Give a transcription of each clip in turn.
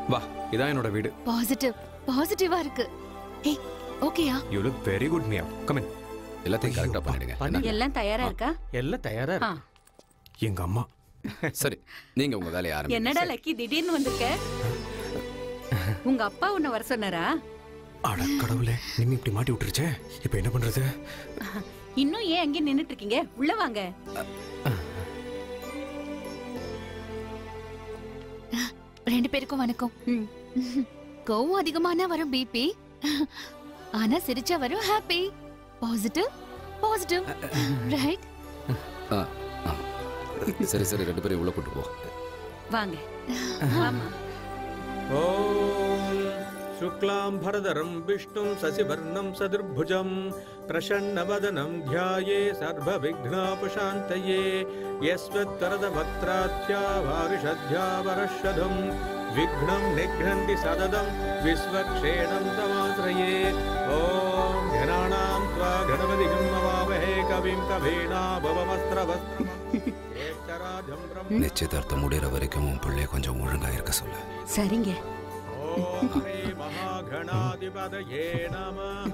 வா இதான் என்னோட வீடு பாசிட்டிவ் பாசிட்டிவா இருக்கு ஏய் ஓகேயா you look very good Mia come on எல்லாத்தையும் கரெக்டா பண்ணிடுங்க என்ன? எல்லாம் தயாரா இருக்கா எல்லாம் தயாரா ஆ. இருக்கு எங்க அம்மா சரி நீங்க உங்க வேலையை ஆரம்பிங்க என்னடா லக்கி திடீர்னு வந்திருக்க உங்க அப்பா உன்னை வர சொன்னாரா அட கடவுளே நிம்மி இப்படி மாட்டி விட்டுருச்சே இப்போ என்ன பண்றது இன்னும் ஏன் அங்கே நின்னுட்டு இருக்கீங்க உள்ள வாங்க ரெண்டு பேருக்கும் வணக்கம் ம். கோவம் அதிகமானா வரும் பிபி ஆனா சிரிச்சா வரும் ஹாப்பி பாசிட்டிவ் பாசிட்டிவ் ரைட் ஆ, ஆ. சரி சரி ரெண்டு பேரும் உள்ள கூட்டு போ வாங்க ஆமா ॐ शुक्लां भरदरं विष्णुं शशिवर्णं सदुर्भुजं प्रसन्नवदनं ध्याये सर्वविघ्नापशान्तये यस्वत्तरदवक्त्राद्या वारिषद्या वरषधं विघ्नं निघ्नन्ति सददं विश्वक्षेणं तमाश्रये ॐ घनानां त्वा गणपतिं मवामहे कविं कवीनाभवमस्त्रवस्त्रम् ज्येष्ठराजं ब्रह्म நிச்சயதார்த்தம் முடிகிற வரைக்கும் உன் பிள்ளைய கொஞ்சம் ஒழுங்கா இருக்க சொல்லு சரிங்க ஓம் ஹரே மகாகணாதிபதயே நமஹ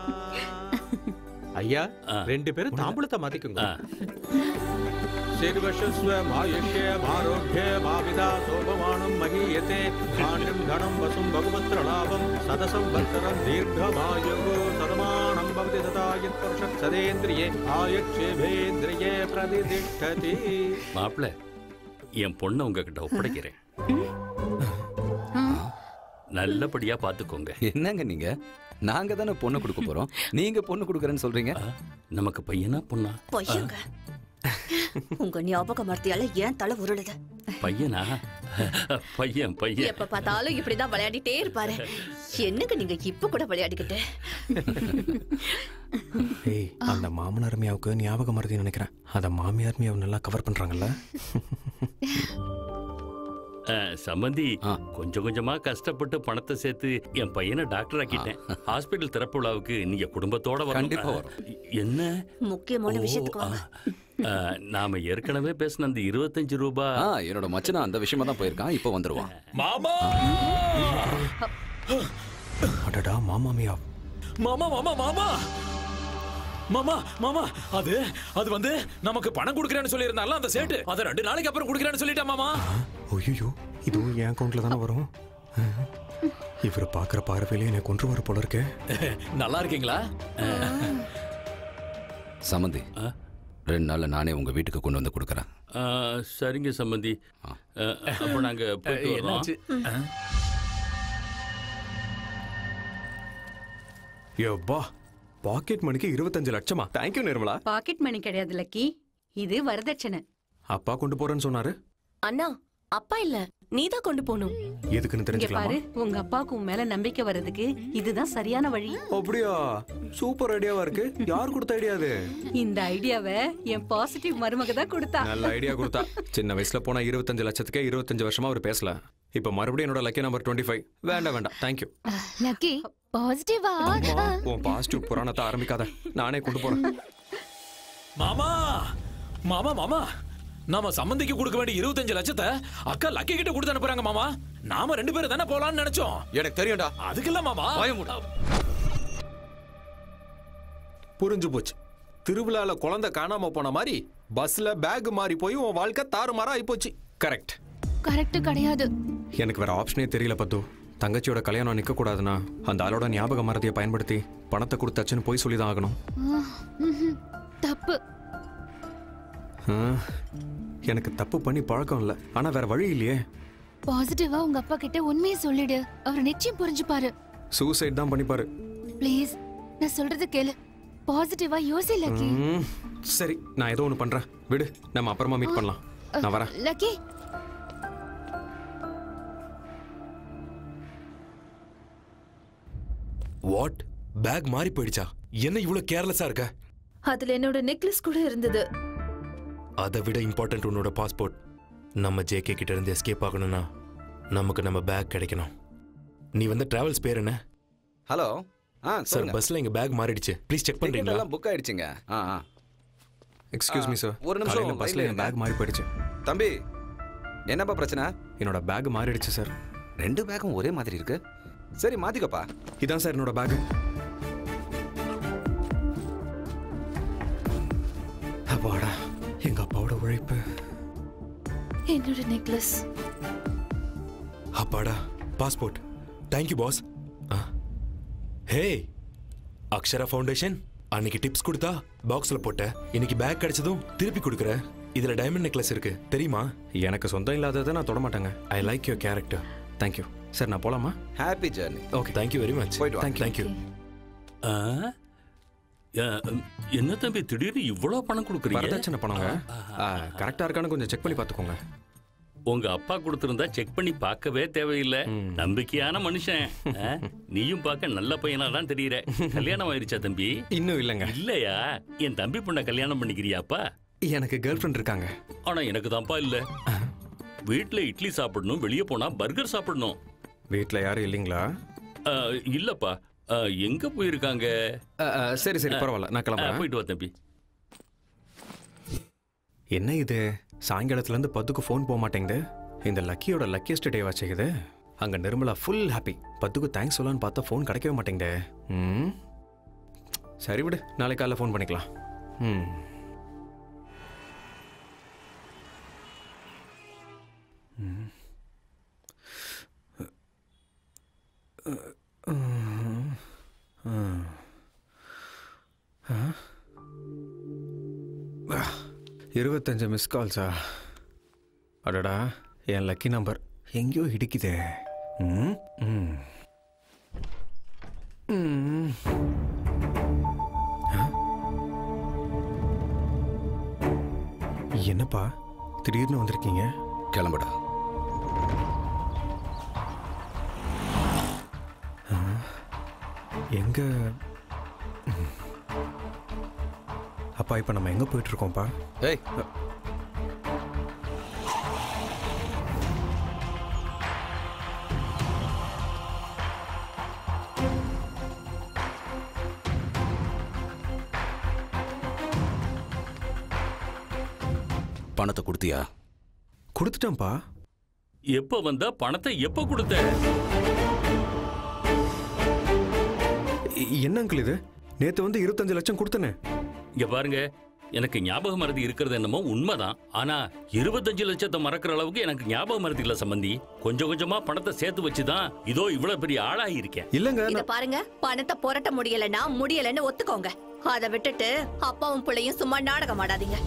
ஐயா ரெண்டு பேரும் தாம்பூலத்தை மாத்திக்கோங்க சிறுவசஸ்வ மாயுஷ்ய ஆரோக்கிய மாவிதா சோபமானம் மகீயத்தே பாண்யம் தனம் வசும் பகுபத்ர லாபம் சதசம் வத்சரம் தீர்க்கமாயு சதமானம் பவதி சதாயத் புருஷ சதேந்திரியே ஆயுட்சேபேந்திரியே பிரதிதிஷ்டதி மாப்பிள என் பொண்ணை உங்ககிட்ட ஒப்படைக்கிறேன் நல்லபடியா பாத்துக்கோங்க என்னங்க நீங்க நாங்க தானே பொண்ணு கொடுக்க போறோம் நீங்க பொண்ணு கொடுக்கறேன்னு சொல்றீங்க நமக்கு பையனா பொண்ணா பொய்யுங்க உங்க ஞாபக மர்த்தியால ஏன் தலை உருளுது பையனா பையன் பையன் எப்ப பார்த்தாலும் இப்படிதான் விளையாடிட்டே இருப்பாரு என்னங்க நீங்க இப்ப கூட விளையாடிக்கிட்டு ஏய் அந்த மாமனார் மியாவுக்கு ஞாபகம் மறதி நினைக்கிறேன் அத மாமியார் மியாவை நல்லா கவர் பண்றாங்கல்ல அஹ், சம்மந்தி கொஞ்சம் கொஞ்சமா கஷ்டப்பட்டு பணத்தை சேர்த்து என் பையனை டாக்டர் ஆக்கிட்டேன் ஹாஸ்பிட்டல் திறப்பு விழாவுக்கு நீங்க குடும்பத்தோட வரணும். கண்டிப்பா அஹ், என்ன முக்கியமான ஓ, விஷயத்துக்கு வாங்க அஹ், நாம ஏற்கனவே பேசின அந்த இருபத்தஞ்சு ரூபாய் ஆ என்னோட மச்சனா அந்த விஷயமா தான் போயிருக்கான் இப்போ வந்துருவான் மாமா அடடா மாமா மியா மாமா மாமா மாமா மாமா மாமா அது அது வந்து நமக்கு பணம் கொடுக்கறேன்னு சொல்லியிருந்தால அந்த சேட்டு அதை ரெண்டு நாளைக்கு அப்புறம் கொடுக்கறேன்னு சொல்லிட்டா மாமா ஐயோ இதுவும் என் அக்கௌண்ட்ல தானே வரும் இவர் பாக்குற பார்வையிலே என்னை கொன்று வர போல இருக்கே நல்லா இருக்கீங்களா சமந்தி ரெண்டு நாள்ல நானே உங்க வீட்டுக்கு கொண்டு வந்து கொடுக்கறேன் அஹ், சரிங்க சம்மந்தி அஹ், அப்போ நாங்க போயிட்டு வரோம் என்னாச்சு யோப்பா பாக்கெட் மணிக்கு இருபத்தஞ்சு லட்சமா தேங்க்யூ நிர்மலா பாக்கெட் மணி கிடையாது லக்கி இது வரதட்சணை அப்பா கொண்டு போறேன்னு சொன்னாரு அண்ணா அப்பா இல்ல நீதான் கொண்டு போகணும் எதுக்குன்னு இங்க தெரிஞ்சுக்கலாமா பாரு உங்க அப்பாவுக்கு உன் மேல நம்பிக்கை வர்றதுக்கு இதுதான் சரியான வழி அப்படியா சூப்பர் ஐடியாவா இருக்கு யார் கொடுத்த ஐடியா அது இந்த ஐடியாவை என் பாசிட்டிவ் மருமக தான் கொடுத்தா நல்ல ஐடியா கொடுத்தா சின்ன வயசுல போனா இருபத்தஞ்சு லட்சத்துக்கே இருபத்தஞ்சு வருஷமா அவர் பேசல இப்ப மறுபடியும் என்னோட லக்கி நம்பர் டுவெண்ட்டி ஃபைவ் வேண்டாம் வேண்டாம் தேங்க்யூ லக்கி பாசிட்டிவா உன் பாசிட்டிவ் புராணத்தை ஆரம்பிக்காத நானே கொண்டு போறேன் மாமா மாமா மாமா நாம சம்மந்திக்கு கொடுக்க வேண்டிய இருபத்தஞ்சு லட்சத்தை அக்கா லக்கி கிட்ட கொடுத்து அனுப்புறாங்க மாமா நாம ரெண்டு பேரும் தானே போலாம்னு நினைச்சோம் எனக்கு தெரியும்டா அதுக்கு இல்ல மாமா புரிஞ்சு போச்சு திருவிழால குழந்தை காணாம போன மாதிரி பஸ்ல பேக் மாறி போய் உன் வாழ்க்கை தாறுமாறா ஆயிப்போச்சு கரெக்ட் கரெக்ட் கிடையாது எனக்கு வேற ஆப்ஷனே தெரியல பத்து தங்கச்சியோட கல்யாணம் நிக்க கூடாதுன்னா அந்த ஆளோட ஞாபக மரத்தையை பயன்படுத்தி பணத்தை கொடுத்தாச்சுன்னு போய் சொல்லி தான் ஆகணும் ஆஹ், ம்ஹும். தப்பு ஆ, எனக்கு தப்பு பண்ணி பழக்கம் இல்லை ஆனா வேற வழி இல்லையே பாசிட்டிவா உங்க அப்பா கிட்ட உண்மையை சொல்லிடு அவர் நிச்சயம் புரிஞ்சுப்பாரு சூசைட் தான் பண்ணிப்பாரு ப்ளீஸ் நான் சொல்றது கேளு பாசிட்டிவா யோசி லக்கி ம், சரி நான் ஏதோ ஒன்று பண்றேன் விடு நம்ம அப்புறமா மீட் பண்ணலாம் நான் வரேன் லக்கி வாட் பேக் மாறி போயிடுச்சா என்ன இவ்வளவு கேர்லெஸ்ஸா இருக்க அதுல என்னோட நெக்லஸ் கூட இருந்தது அதை விட இம்பார்ட்டன்ட் உன்னோட பாஸ்போர்ட் நம்ம ஜேகே கிட்ட இருந்து எஸ்கேப் ஆகணும்னா நமக்கு நம்ம பேக் கிடைக்கணும் நீ வந்து டிராவல்ஸ் பேர் என்ன ஹலோ ஆ சார் சொல்லுங்க பஸ்ல எங்க பேக் மாறிடுச்சு ப்ளீஸ் செக் டிக்கெட் பண்றீங்களா எல்லாம் புக் ஆயிடுச்சுங்க ஆ ஆ எக்ஸ்கியூஸ் மீ சார் ஒரு நிமிஷம் பஸ்ல line ல என் பேக் மாறி போயிடுச்சு தம்பி என்னப்பா பிரச்சனை என்னோட பேக் மாறிடுச்சு சார் ரெண்டு பேக்கும் ஒரே மாதிரி இருக்கு சரி மாத்திக்கப்பா இதான் சார் என்னோட பேகு அப்பாடா எங்க அப்பாவோட உழைப்பு என்னோட நெக்லஸ் அப்பாடா passport thank you boss hey Akshara foundation அன்னைக்கு டிப்ஸ் கொடுத்தா பாக்ஸ்ல போட்ட இன்னைக்கு பேக் கிடைச்சதும் திருப்பி கொடுக்குறேன் இதுல டைமண்ட் நெக்லஸ் இருக்கு தெரியுமா எனக்கு சொந்தம் இல்லாததை நான் தொட மாட்டேங்க I like your character thank you sir நான் போலாமா happy journey okay thank you very much போயிட்டு வா. தேங்க்யூ ஆ? ஆ, என்ன தம்பி திடீர்னு இவ்வளோ பணம் கொடுக்குறீங்க வரதட்சணை பணங்க கரெக்டா இருக்கான்னு கொஞ்சம் செக் பண்ணி பார்த்துக்கோங்க உங்க அப்பா கொடுத்திருந்தா செக் பண்ணி பார்க்கவே தேவையில்லை நம்பிக்கையான மனுஷன் ஆ? நீயும் பார்க்க நல்ல பையனா தான் தெரியற கல்யாணம் ஆயிருச்சா தம்பி இன்னும் இல்லைங்க இல்லையா என் தம்பி பொண்ணை கல்யாணம் பண்ணிக்கிறியாப்பா எனக்கு கேர்ள் ஃப்ரெண்ட் இருக்காங்க ஆனா எனக்கு தான்ப்பா இல்ல வீட்ல இட்லி சாப்பிடணும் வெளியே போனா பர்கர் சாப்பிடணும் வீட்டில் யாரும் இல்லைங்களா ஆ, இல்லப்பா ஆ, எங்க போயிருக்காங்க அ, அ, சரி சரி பரவாயில்ல நான் ஆ, கிளம்புறேன் போயிட்டு வா தம்பி என்ன இது சாயங்காலத்துல இருந்து பத்துக்கு ஃபோன் போக மாட்டேங்குது இந்த லக்கியோட லக்கியஸ்ட் டே வாச்சு இது அங்க நிர்மலா ஃபுல் ஹாப்பி பத்துக்கு தேங்க்ஸ் சொல்லலான்னு பார்த்தா ஃபோன் கிடைக்கவே மாட்டேங்குதே ம் சரி விடு நாளைக்கு காலைல ஃபோன் பண்ணிக்கலாம் ம் ம். ம். ஆ இருபத்தஞ்சு மிஸ் கால்ஸா அடடா என் லக்கி நம்பர் எங்கேயோ இடிக்குதே ம் ம் ம். ஆ? என்னப்பா திடீர்னு வந்திருக்கீங்க கிளம்புடா எங்க ம். அப்பா இப்போ நம்ம எங்கே போயிட்டு இருக்கோம்ப்பா ஏய் பணத்தை கொடுத்தியா கொடுத்துட்டேன்ப்பா எப்ப வந்தா பணத்தை எப்ப கொடுத்த இ- என்ன அங்கிள் இது நேற்று வந்து இருபத்தஞ்சு லட்சம் கொடுத்தனே இங்க பாருங்க எனக்கு ஞாபக மறதி இருக்கிறது என்னமோ உண்மைதான் ஆனா இருபத்தஞ்சு லட்சத்தை மறக்கிற அளவுக்கு எனக்கு ஞாபக மறதி இல்ல சம்பந்தி கொஞ்சம் கொஞ்சமா பணத்தை சேர்த்து வச்சுதான் இதோ இவ்வளவு பெரிய ஆளாகி இருக்கேன் இல்லைங்க இத நான்- பாருங்க பணத்தை புரட்ட முடியலன்னா முடியலன்னு ஒத்துக்கோங்க அதை விட்டுட்டு அப்பாவும் பிள்ளையும் சும்மா நாடகம் ஆடாதீங்க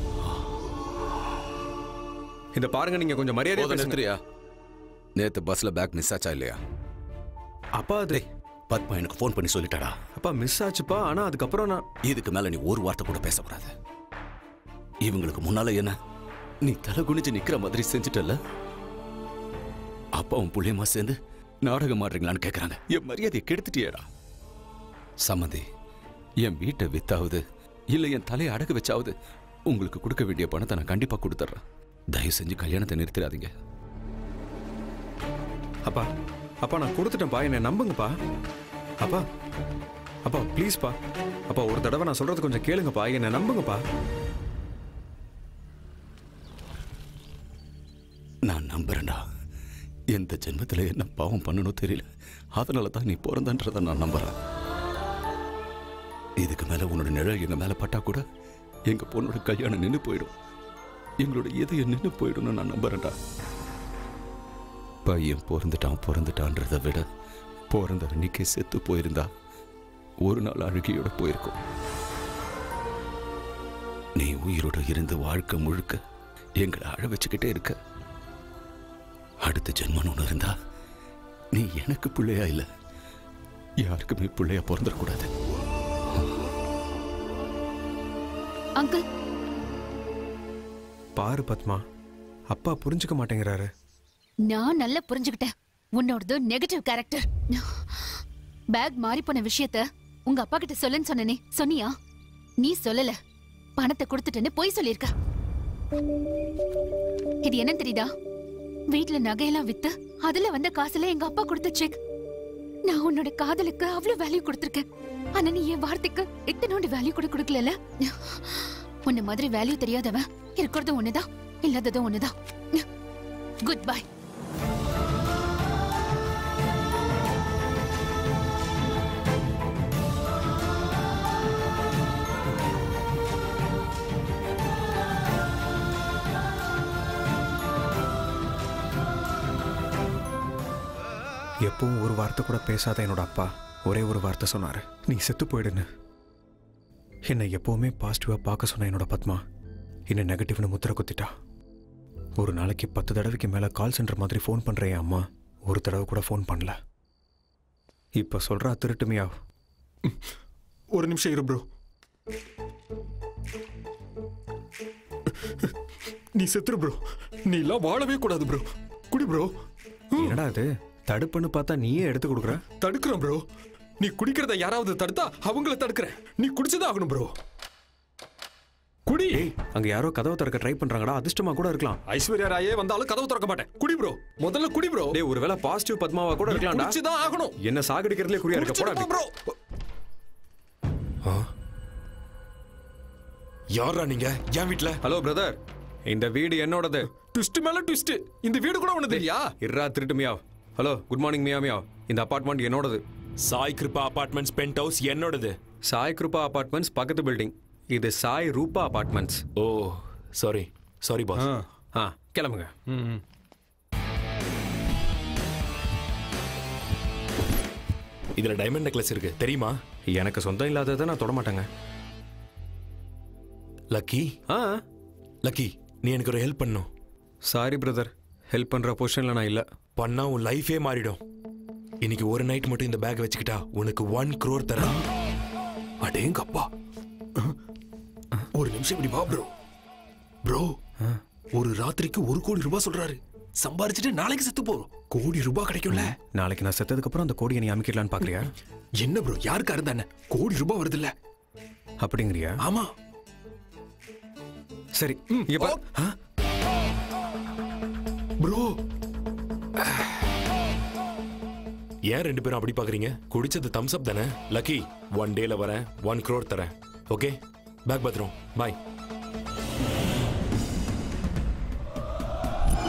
இந்த பாருங்க நீங்க கொஞ்சம் மரியாதையா போதும் பேசுங்க நிறுத்துறியா நேத்து பஸ்ல பேக் மிஸ் ஆச்சா இல்லையா அப்பா அது பத்மா எனக்கு ஃபோன் பண்ணி சொல்லிட்டாடா அப்பா மிஸ் ஆச்சுப்பா ஆனா அதுக்கப்புறம் நான் இதுக்கு மேல நீ ஒரு வார்த்தை கூட பேசக்கூடாது இவங்களுக்கு முன்னால என்ன நீ தலை குனிஞ்சு நிக்கிற மாதிரி செஞ்சுட்டல அப்பாவும் புள்ளியமா சேர்ந்து நாடகம் ஆடுறீங்களான்னு கேக்குறாங்க என் மரியாதையை கெடுத்துட்டியேடா சம்மந்தி என் வீட்டை வித்தாவது இல்ல என் தலையை அடகு வச்சாவது உங்களுக்கு கொடுக்க வேண்டிய பணத்தை நான் கண்டிப்பா கொடுத்துட்றேன் தயவு செஞ்சு கல்யாணத்தை நிறுத்திடாதீங்க அப்பா அப்பா நான் கொடுத்துட்டேன்ப்பா என்னை நம்புங்கப்பா அப்பா அப்பா ப்ளீஸ்ப்பா அப்பா ஒரு தடவை நான் சொல்றது கொஞ்சம் கேளுங்கப்பா என்னை நம்புங்கப்பா நான் நம்புறேன்டா எந்த ஜென்மத்துல என்ன பாவம் பண்ணணும் தெரியல அதனால தான் நீ பிறந்தன்றதை நான் நம்புறேன் இதுக்கு மேல உன்னோட நிழல் எங்க மேல பட்டா கூட எங்க பொண்ணோட கல்யாணம் நின்னு போயிடும் எங்களோட இதயம் நின்னு போயிடும்னு நான் நம்புறேன்டா பையன் பிறந்துட்டான் பிறந்துட்டான்றதை விட பிறந்த அன்னைக்கே செத்து போயிருந்தா ஒரு நாள் அழுகியோட போயிருக்கும் நீ உயிரோட இருந்து வாழ்க்கை முழுக்க எங்களை அழ வச்சுக்கிட்டே இருக்க அடுத்த ஜென்மன் ஒன்று இருந்தா நீ எனக்கு பிள்ளையா இல்ல யாருக்குமே பிள்ளையா பிறந்துடக்கூடாது அங்கிள் பாரு பத்மா அப்பா புரிஞ்சுக்க மாட்டேங்கிறாரு நான் நல்லா புரிஞ்சுக்கிட்டேன் உன்னோடது நெகட்டிவ் கேரக்டர் பேக் மாறி போன விஷயத்த உங்க அப்பா கிட்ட சொல்லுன்னு சொன்னனே சொன்னியா நீ சொல்லல பணத்தை கொடுத்துட்டேன்னு பொய் சொல்லியிருக்க இது என்ன தெரியுதா வீட்ல நகையெல்லாம் வித்து அதுல வந்த காசுல எங்க அப்பா கொடுத்த செக் நான் உன்னோட காதலுக்கு அவ்வளவு வேல்யூ கொடுத்திருக்கேன் ஆனா நீ என் வார்த்தைக்கு இத்தனோண்டு வேல்யூ கூட கொடுக்கல உன்ன மாதிரி வேல்யூ தெரியாதவன் இருக்கிறது ஒண்ணுதான் இல்லாததும் ஒண்ணுதான் குட் பை எப்பவும் ஒரு வார்த்தை கூட பேசாத என்னோட அப்பா ஒரே ஒரு வார்த்தை சொன்னாரு நீ செத்து போயிடுன்னு என்னை எப்பவுமே பாசிட்டிவா பார்க்க சொன்ன என்னோட பத்மா என்ன நெகட்டிவ்னு முத்திர குத்திட்டா ஒரு நாளைக்கு பத்து தடவைக்கு மேல கால் சென்டர் மாதிரி ஃபோன் பண்ற என் அம்மா ஒரு தடவை கூட ஃபோன் பண்ணல இப்ப சொல்றா திருட்டுமியா ஒரு நிமிஷம் இரு ப்ரோ நீ செத்துரு ப்ரோ நீ எல்லாம் வாழவே கூடாது ப்ரோ குடி ப்ரோ என்னடா இது தடுப்புன்னு பார்த்தா நீயே எடுத்து கொடுக்குற தடுக்கிறேன் ப்ரோ நீ குடிக்கிறத யாராவது தடுத்தா அவங்கள தடுக்கிறேன் நீ குடிச்சுதான் ஆகணும் ப்ரோ குடி ஏய் அங்க யாரோ கதவை திறக்க ட்ரை பண்றாங்கடா அதிர்ஷ்டமா கூட இருக்கலாம் ஐஸ்வர்யா ராயே வந்தாலும் கதவு திறக்க மாட்டேன் குடி ப்ரோ முதல்ல குடி ப்ரோ டேய் ஒருவேளை பாசிட்டிவ் பத்மாவா கூட இருக்கலாம்டா குடிச்சுதான் ஆகணும் என்ன சாகடிக்கிறதுலே குறியா இருக்க போடா ப்ரோ யாரா நீங்க என் வீட்ல ஹலோ பிரதர் இந்த வீடு என்னோடது ட்விஸ்ட் மேல ட்விஸ்ட் இந்த வீடு கூட உனது இல்லையா இர்ரா திருட்டு Mia hello good morning Mia Mia இந்த அபார்ட்மெண்ட் என்னோடது Sai Kripa apartments penthouse என்னோடது சாய் கிருபா அபார்ட்மெண்ட்ஸ் பக்கத்து பில்டிங் இது Sai Rupa apartments oh sorry sorry boss ஆ கிளம்புங்க இதுல டைமண்ட் நெக்லஸ் இருக்கு தெரியுமா எனக்கு சொந்தம் இல்லாததை நான் தொட மாட்டேங்க லக்கி ஆ லக்கி நீ எனக்கு ஒரு ஹெல்ப் பண்ணும் சாரி பிரதர் ஹெல்ப் பண்ற பொசிஷன்ல நான் இல்ல பண்ணா உன் லைஃபே மாறிடும் இன்னைக்கு ஒரு நைட் மட்டும் இந்த பேக் வச்சுக்கிட்டா உனக்கு ஒன் crore தரேன் அடேங்க அப்பா ஒரு நிமிஷம் இப்படி வா ப்ரோ ப்ரோ ஒரு ராத்திரிக்கு ஒரு கோடி ரூபாய் சொல்றாரு சம்பாரிச்சுட்டு நாளைக்கு செத்து போறோம் கோடி ரூபாய் கிடைக்கும்ல நாளைக்கு நான் செத்ததுக்கு அப்புறம் அந்த கோடியை நீ அமைக்கிடலான்னு பாக்குறியா என்ன ப்ரோ யாருக்கா இருந்தா என்ன கோடி ரூபாய் வருது இல்ல அப்படிங்கிறியா ஆமா சரி இங்க பாரு. ஆ? ப்ரோ ஏன் ரெண்டு பேரும் அப்படி பாக்குறீங்க குடிச்சது தம்ஸ் அப் தானே லக்கி ஒன் டேல வரேன் ஒன் crore தரேன் ஓகே பேக் பத்திரம் பாய்